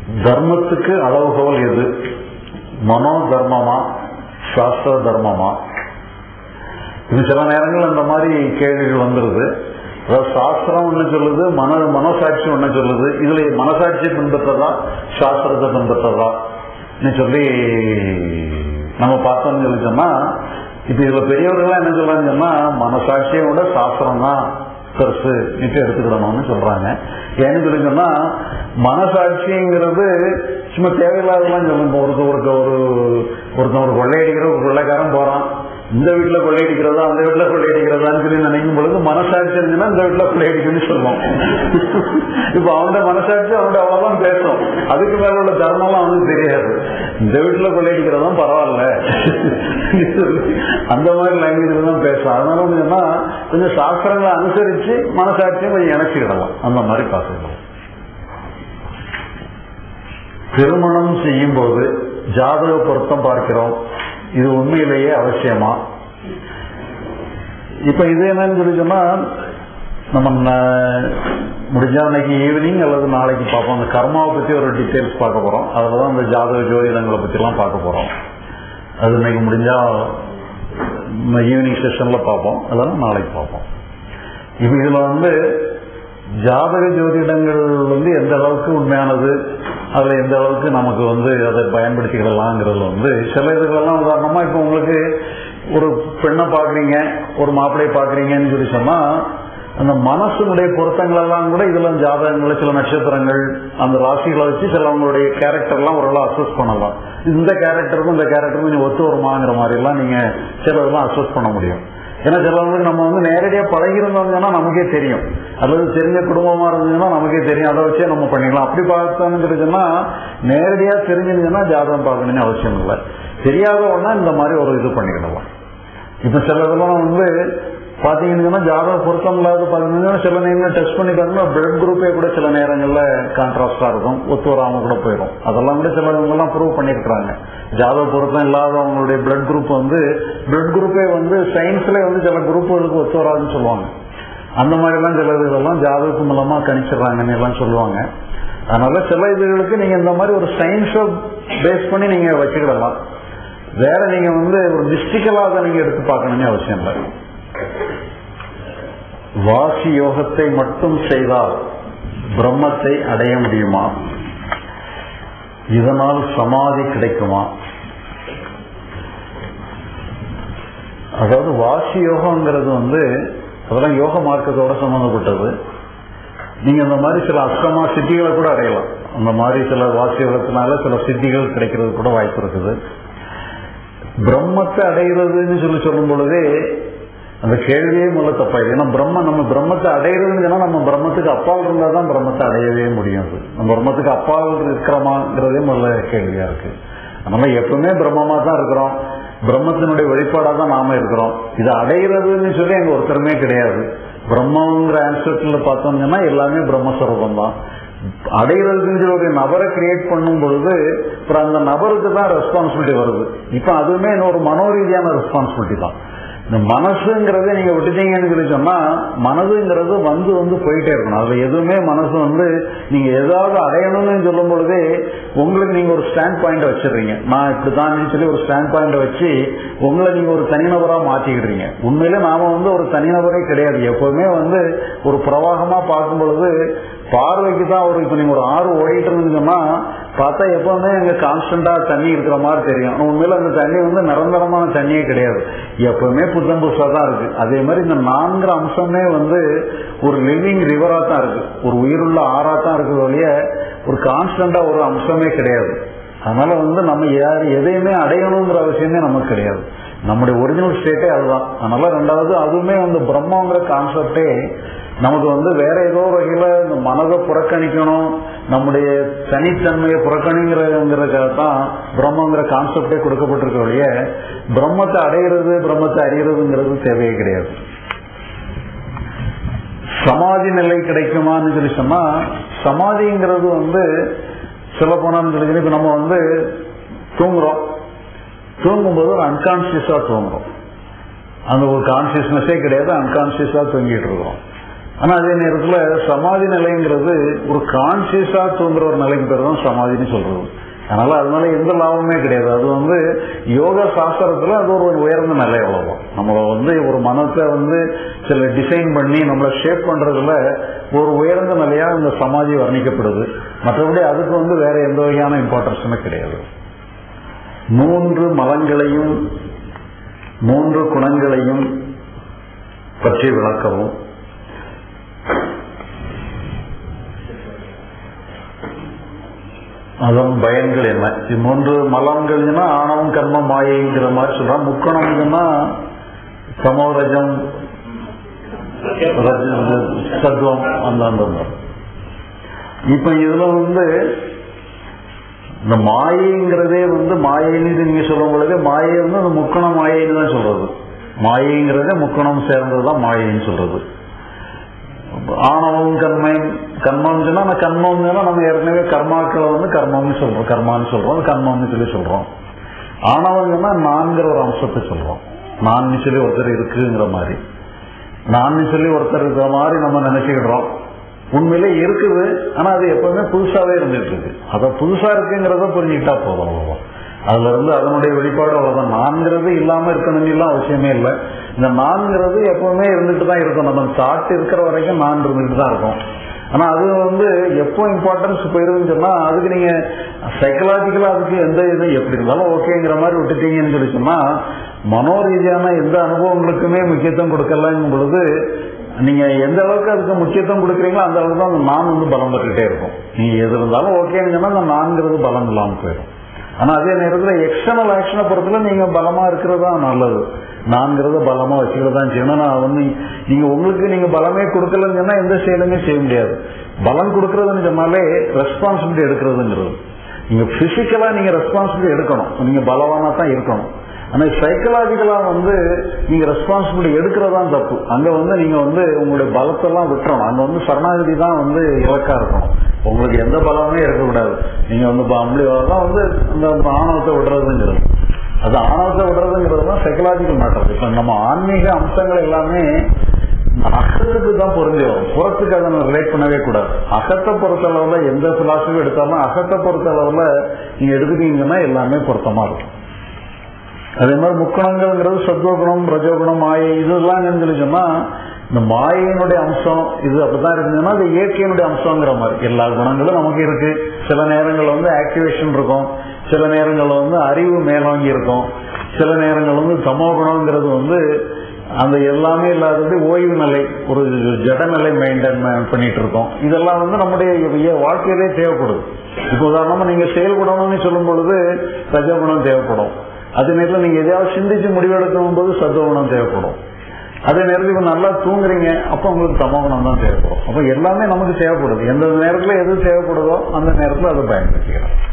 தர்மத்துக்கு அளவுகோல் எது மனோ தர்மமா சாஸ்திர தர்மமா இது சில நேரங்கள் அந்த மாதிரி கேள்விகள் வந்துருது அதாவது சாஸ்திரம் ஒண்ணு சொல்லுது மன மனசாட்சி ஒண்ணு சொல்லுது இதுல மனசாட்சியை பின்பற்றதா சாஸ்திரத்தை பின்பற்றதா சொல்லி நம்ம பார்த்தோம்னு சொல்லி சொன்னா இப்ப இதுல பெரியவர்கள் என்ன சொல்றாங்க சொன்னா மனசாட்சியை விட சாஸ்திரம் தான் பெருசு நிட்டு எடுத்துக்கிடணும்னு சொல்றாங்க ஏன்னு சொல்லி சொன்னா மனசாட்சிங்கிறது சும்மா தேவையில்லாதெல்லாம் சொல்லுங்க ஒருத்த ஒருத்த ஒரு ஒருத்தன் ஒரு கொள்ளையடிக்கிற ஒரு கொள்ளைக்காரன் போறான் இந்த வீட்டுல கொள்ளையடிக்கிறதா அந்த வீட்டுல கொள்ளையடிக்கிறதான்னு சொல்லி நினைக்கும் பொழுது மனசாட்சி இருந்துச்சுன்னா இந்த வீட்டுல கொள்ளையடிக்கணும்னு சொல்லுவோம் இப்ப அவனோட மனசாட்சி அவனோட அவ்வளவுதான் பேசும் அதுக்கு மேல உள்ள தர்மம்லாம் அவனுக்கு தெரியாது இந்த வீட்டுல கொள்ளையடிக்கிறதும் பரவாயில்ல அந்த மாதிரி லாங்குவேஜ் தான் பேசும் அதனால வந்து என்ன கொஞ்சம் சாஸ்திரங்களை அனுசரிச்சு மனசாட்சியும் கொஞ்சம் இணைச்சிக்கிடலாம் அந்த மாதிரி பார்த்துக்கலாம் திருமணம் செய்யும் போது ஜாதக பொருத்தம் பார்க்கிறோம் இது உண்மையிலேயே அவசியமா இப்ப இது என்னன்னு சொல்லி சொன்னா நம்ம ந- முடிஞ்சா இன்னைக்கு ஈவினிங் அல்லது நாளைக்கு பார்ப்போம் அந்த கர்மாவை பத்தி ஒரு டீட்டெயில்ஸ் பார்க்க போறோம் அதுல தான் அந்த ஜாதக ஜோதிடங்களை பத்தி எல்லாம் பார்க்க போறோம் அது இன்னைக்கு முடிஞ்சா ஈவினிங் செஷன்ல பார்ப்போம் அதெல்லாம் நாளைக்கு பார்ப்போம் இப்ப இதுல வந்து ஜாதக ஜோதிடங்கள் வந்து எந்த அளவுக்கு உண்மையானது அதுல எந்த அளவுக்கு நமக்கு வந்து அதை பயன்படுத்திக்கிடலாங்கிறதுல வந்து சில இதுகளெல்லாம் உதாரணமா இப்ப உங்களுக்கு ஒரு பெண்ணை பாக்குறீங்க ஒரு மாப்பிள்ளையை பாக்குறீங்கன்னு சொல்லி சொன்னா அந்த மனசுனுடைய பொருத்தங்கள் எல்லாம் கூட இதுல ஜாதகங்கள சில நட்சத்திரங்கள் அந்த ராசிகளை வச்சு சிலவங்களுடைய கேரக்டர் எல்லாம் ஓரளவு அசஸ் பண்ணலாம் இந்த கேரக்டருக்கும் இந்த கேரக்டருக்கும் கொஞ்சம் ஒத்து வருமாங்கிற மாதிரி எல்லாம் நீங்க சிலதெல்லாம் அசஸ் பண்ண முடியும் ஏன்னா சிலவங்களுக்கு நம்ம வந்து நேரடியா பழகிருந்தோம்னா நமக்கே தெரியும் அல்லது தெரிஞ்ச குடும்பமா இருந்ததுன்னா நமக்கே தெரியும் அதை வச்சே நம்ம பண்ணிக்கலாம் அப்படி பார்த்தோம்னு சொல்லிச்சுன்னா நேரடியா தெரிஞ்சிருந்ததுன்னா ஜாதகம் பார்க்கணும்னு அவசியம் இல்லை தெரியாத உடனே இந்த மாதிரி ஒரு இது பண்ணிக்கிடலாம் இப்ப சில இதெல்லாம் வந்து பாத்தீங்கன்னா ஜாதக பொருத்தம் இல்லாத பாத்தீங்கன்னா சில நேரங்கள் டெஸ்ட் பண்ணி பாருங்க பிளட் குரூப்பே கூட சில நேரங்கள்ல கான்ட்ராஸ்டா இருக்கும் ஒத்து வராம கூட போயிடும் அதெல்லாம் கூட சிலவங்க எல்லாம் ப்ரூவ் பண்ணிருக்காங்க ஜாதக பொருத்தம் இல்லாதவங்களுடைய பிளட் குரூப் வந்து பிளட் குரூப்பே வந்து சயின்ஸ்ல வந்து சில குரூப்புகளுக்கு ஒத்து வராதுன்னு சொல்லுவாங்க அந்த மாதிரி எல்லாம் சில இதெல்லாம் ஜாதகத்து மூலமா கணிச்சிடுறாங்கன்னு எல்லாம் சொல்லுவாங்க அதனால சில இதுகளுக்கு நீங்க இந்த மாதிரி ஒரு சயின்ஸை பேஸ் பண்ணி நீங்க வச்சுக்கிடலாம் வேற நீங்க வந்து ஒரு மிஸ்டிக்கலா அதை நீங்க எடுத்து பார்க்கணும்னு அவசியம் இல்லை வாசி யோகத்தை மட்டும் செய்தால் பிரம்மத்தை அடைய முடியுமா இதனால் சமாதி கிடைக்குமா அதாவது வாசி யோகம்ங்கிறது வந்து அதெல்லாம் யோக மார்க்கத்தோட சம்பந்தப்பட்டது நீங்க அந்த மாதிரி சில அஷ்டமா சித்திகளை கூட அடையலாம் அந்த மாதிரி சில வாசி யோகத்தினால சில சித்திகள் கிடைக்கிறது கூட வாய்ப்பு இருக்குது பிரம்மத்தை அடைகிறதுன்னு சொல்லி சொல்லும் பொழுதே அந்த கேள்வியே முதல்ல தப்பாயிடுது ஏன்னா பிரம்ம நம்ம பிரம்மத்தை அடையிறதுன்னு சொன்னா நம்ம பிரம்மத்துக்கு அப்பால் இருந்தா தான் பிரம்மத்தை அடையவே முடியும் அது நம்ம பிரம்மத்துக்கு அப்பால் இருக்கிறோமாங்கிறதே முதல்ல கேள்வியா இருக்கு அதனால எப்பவுமே பிரம்மமா தான் இருக்கிறோம் பிரம்மத்தினுடைய வெளிப்பாடா தான் நாம இருக்கிறோம் இதை அடையிறதுன்னு சொல்லி அங்க ஒருத்தருமே கிடையாது பிரம்மங்கிற ஆன்சர்ல பார்த்தோம்னா எல்லாமே பிரம்மஸ்வரூபம் தான் அடைகிறதுக்கு ஒரு நபரை கிரியேட் பண்ணும் பொழுது அப்புறம் அந்த நபருக்கு தான் ரெஸ்பான்சிபிலிட்டி வருது இப்ப அதுவுமே ஒரு மனோரீதியான ரெஸ்பான்சிபிலிட்டி தான் இந்த மனசுங்கிறத நீங்க விட்டுட்டீங்கன்னு சொல்லி சொன்னா மனதுங்கிறது வந்து வந்து போயிட்டே இருக்கணும் அதுல எதுவுமே மனசு வந்து நீங்க ஏதாவது அடையணும்னு சொல்லும் பொழுதே உங்களுக்கு நீங்க ஒரு ஸ்டாண்ட் பாயிண்ட் வச்சிடுறீங்க நான் இப்படிதான் சொல்லி ஒரு ஸ்டாண்ட் பாயிண்ட் வச்சு உங்களை நீங்க ஒரு தனிநபரா மாத்திக்கிடுறீங்க உண்மையில நாம வந்து ஒரு தனிநபரே கிடையாது எப்பவுமே வந்து ஒரு பிரவாகமா பார்க்கும் பொழுது பார்வைக்கு தான் ஒரு இப்ப நீங்க ஒரு ஆறு ஓடிட்டு இருந்தீங்கன்னா பார்த்தா எப்பவுமே அங்க கான்ஸ்டன்டா தண்ணி இருக்கிற மாதிரி தெரியும் ஆனா உண்மையில அந்த தண்ணி வந்து நிரந்தரமான தண்ணியே கிடையாது எப்பவுமே புத்தம் புதுசா தான் இருக்கு அதே மாதிரி இந்த நான்கிற அம்சமே வந்து ஒரு லிவிங் ரிவரா தான் இருக்கு ஒரு உயிருள்ள ஆறா தான் இருக்குது ஒழிய ஒரு கான்ஸ்டன்டா ஒரு அம்சமே கிடையாது அதனால வந்து நம்ம யார் எதையுமே அடையணுங்கிற அவசியமே நமக்கு கிடையாது நம்முடைய ஒரிஜினல் ஸ்டேட்டே அதுதான் அதனால ரெண்டாவது அதுவுமே வந்து பிரம்மங்கிற கான்செப்டே நமக்கு வந்து வேற ஏதோ வகையில இந்த மனதை புறக்கணிக்கணும் நம்முடைய தனித்தன்மையை புறக்கணிங்கிறதுங்கிறதுக்காக தான் பிரம்மங்கிற கான்செப்டே கொடுக்கப்பட்டிருக்க வழிய பிரம்மத்தை அடையிறது பிரம்மத்தை அறியறதுங்கிறது தேவையே கிடையாது சமாதி நிலை கிடைக்குமான்னு சொல்லி சொன்னா சமாதிங்கிறது வந்து சொல்ல போனான்னு சொல்லி இப்ப நம்ம வந்து தூங்குறோம் தூங்கும்போது ஒரு அன்கான்சியஸா தூங்குறோம் அந்த ஒரு கான்சியஸ்னஸே கிடையாது அன்கான்சியஸா தூங்கிட்டு இருக்கோம் ஆனா அதே நேரத்துல சமாதி நிலைங்கிறது ஒரு கான்சியஸா தூங்குற ஒரு நிலைக்கு பேர் தான் சமாதின்னு சொல்றது அதனால அதனால எந்த லாபமே கிடையாது அது வந்து யோகா சாஸ்திரத்துல அது ஒரு உயர்ந்த நிலை அவ்வளவுதான் நம்மள வந்து ஒரு மனத்தை வந்து சில டிசைன் பண்ணி நம்மளை ஷேப் பண்றதுல ஒரு உயர்ந்த நிலையா இந்த சமாதி வர்ணிக்கப்படுது மற்றபடி அதுக்கு வந்து வேற எந்த வகையான இம்பார்ட்டன்ஸுமே கிடையாது மூன்று மலங்களையும் மூன்று குணங்களையும் பற்றி விளக்கவும் அதன் பயன்கள் என்ன இது மூன்று மலங்கள்னா ஆணவம் கர்மம் மாயைங்கிற மாதிரி சொல்றான் முக்கணம்னா சமோரஜம் ரஜ- சத்வம் அந்த அந்த மாதிரி. இப்ப இதுல வந்து இந்த மாயைங்கிறதே வந்து மாயைன்னு நீங்க சொல்லும் பொழுது மாயை வந்து அந்த முக்கண மாயைன்னு தான் சொல்றது மாயைங்கிறதே முக்கணம் சேர்ந்ததுதான் மாயைன்னு சொல்றது ஆணவம் கண்மம் கர்மம் சொன்னா அந்த கர்மம் நம்ம ஏற்கனவே கர்மாக்களை வந்து கர்மம்னு சொல்றோம் கர்மான்னு சொல்றோம் கர்மம்னு சொல்லி சொல்றோம் ஆணவம் சொன்னா நான்கிற ஒரு அம்சத்தை சொல்றோம் நான் சொல்லி ஒருத்தர் இருக்குங்கிற மாதிரி நான் சொல்லி ஒருத்தர் இருக்கிற மாதிரி நம்ம நினைச்சுக்கிடுறோம் உண்மையிலே இருக்குது ஆனா அது எப்பவுமே புதுசாவே இருந்துட்டு இருக்கு அத புதுசா இருக்குங்கிறத புரிஞ்சுக்கிட்டா போதும் அவ்வளவுதான் அதுல இருந்து அதனுடைய வெளிப்பாடு அவ்வளவுதான் நான்கிறது இல்லாம இருக்கணும்னு எல்லாம் அவசியமே இல்லை இந்த நான்கிறது எப்பவுமே இருந்துட்டு தான் இருக்கும் நம்ம தாட் இருக்கிற வரைக்கும் நான் இருந்துட்டு தான் இருக்கும் ஆனா அது வந்து எப்போ இம்பார்ட்டன்ஸ் போயிருதுன்னு சொன்னா அதுக்கு நீங்க சைக்கலாஜிக்கலா அதுக்கு எந்த இது எப்படி இருந்தாலும் ஓகேங்கிற மாதிரி விட்டுட்டீங்கன்னு சொல்லி சொன்னா மனோரீதியான எந்த அனுபவங்களுக்குமே முக்கியத்துவம் கொடுக்கலங்கும் பொழுது நீங்க எந்த அளவுக்கு அதுக்கு முக்கியத்துவம் கொடுக்குறீங்களோ அந்த அளவுக்கு தான் அந்த நான் வந்து பலம் பெற்றுட்டே இருக்கும் நீங்க எது இருந்தாலும் ஓகேன்னு சொன்னா அந்த நான்கிறது பலம் இல்லாமல் போயிடும் ஆனா அதே நேரத்தில் எக்ஸ்டர்னல் ஆக்ஷனை பொறுத்தல நீங்க பலமா இருக்கிறது தான் நல்லது நான்கிறத பலமா வச்சுக்கிறது தான் செய்யணும் நான் வந்து நீங்க உங்களுக்கு நீங்க பலமே கொடுக்கலன்னு சொன்னா எந்த செயலுமே செய்ய முடியாது பலம் கொடுக்கறதுன்னு சொன்னாலே ரெஸ்பான்சிபிலிட்டி எடுக்கிறதுங்கிறது நீங்க பிசிக்கலா நீங்க ரெஸ்பான்சிபிலிட்டி எடுக்கணும் நீங்க பலவானா தான் இருக்கணும் ஆனா சைக்கலாஜிக்கலா வந்து நீங்க ரெஸ்பான்சிபிலிட்டி எடுக்கிறதா தப்பு அங்க வந்து நீங்க வந்து உங்களுடைய பலத்தெல்லாம் விட்டுறணும் அங்க வந்து சரணாகதி தான் வந்து இலக்கா இருக்கணும் உங்களுக்கு எந்த பலமுமே இருக்கக்கூடாது நீங்க வந்து அப்படி தான் வந்து இந்த ஆணவத்தை விடுறதுங்கிறது அது ஆணவத்தை விடுறதுங்கிறது தான் சைக்கலாஜிக்கல் மேட்டர் இப்ப நம்ம ஆன்மீக அம்சங்கள் எல்லாமே அகத்துக்கு தான் பொருந்தி வரும் புறத்துக்கு அதை நம்ம ரிலேட் பண்ணவே கூடாது அகத்தை பொறுத்தளவுல எந்த பிலாசபி எடுத்தாலும் அகத்தை பொறுத்தளவுல நீங்க எடுத்துட்டீங்கன்னா எல்லாமே பொருத்தமா இருக்கும் அதே மாதிரி முக்கணங்கள்ங்கிறது சத்வகுணம் ரஜோகுணம் மாயை இதெல்லாம் என்னன்னு சொல்லி சொன்னா இந்த மாயினுடைய அம்சம் இது அப்படித்தான் இருந்ததுன்னா அது இயற்கையினுடைய அம்சங்கிற மாதிரி எல்லா குணங்களும் நமக்கு இருக்கு சில நேரங்கள்ல வந்து ஆக்டிவேஷன் இருக்கும் சில நேரங்கள்ல வந்து அறிவு மேலோங்கி இருக்கும் சில நேரங்கள் வந்து தமோ குணங்கிறது வந்து அந்த எல்லாமே இல்லாதது ஓய்வு நிலை ஒரு ஜடநிலை மெயின்டைன் பண்ணிட்டு இருக்கோம் இதெல்லாம் வந்து நம்முடைய வாழ்க்கையிலே தேவைப்படுது இப்போ உதாரணமா நீங்க செயல்படணும்னு சொல்லும் பொழுது ரஜகுணம் தேவைப்படும் அதே நேரத்தில் நீங்க எதையாவது சிந்திச்சு முடிவெடுக்கும் போது சத்துவகுணம் தேவைப்படும் அதே நேரத்தில் இப்ப நல்லா தூங்குறீங்க அப்ப உங்களுக்கு தமோகுணம் தான் தேவைப்படும் அப்ப எல்லாமே நமக்கு தேவைப்படுது எந்த நேரத்தில் எது தேவைப்படுதோ அந்த நேரத்தில் அதை பயன்படுத்திக்கிறோம்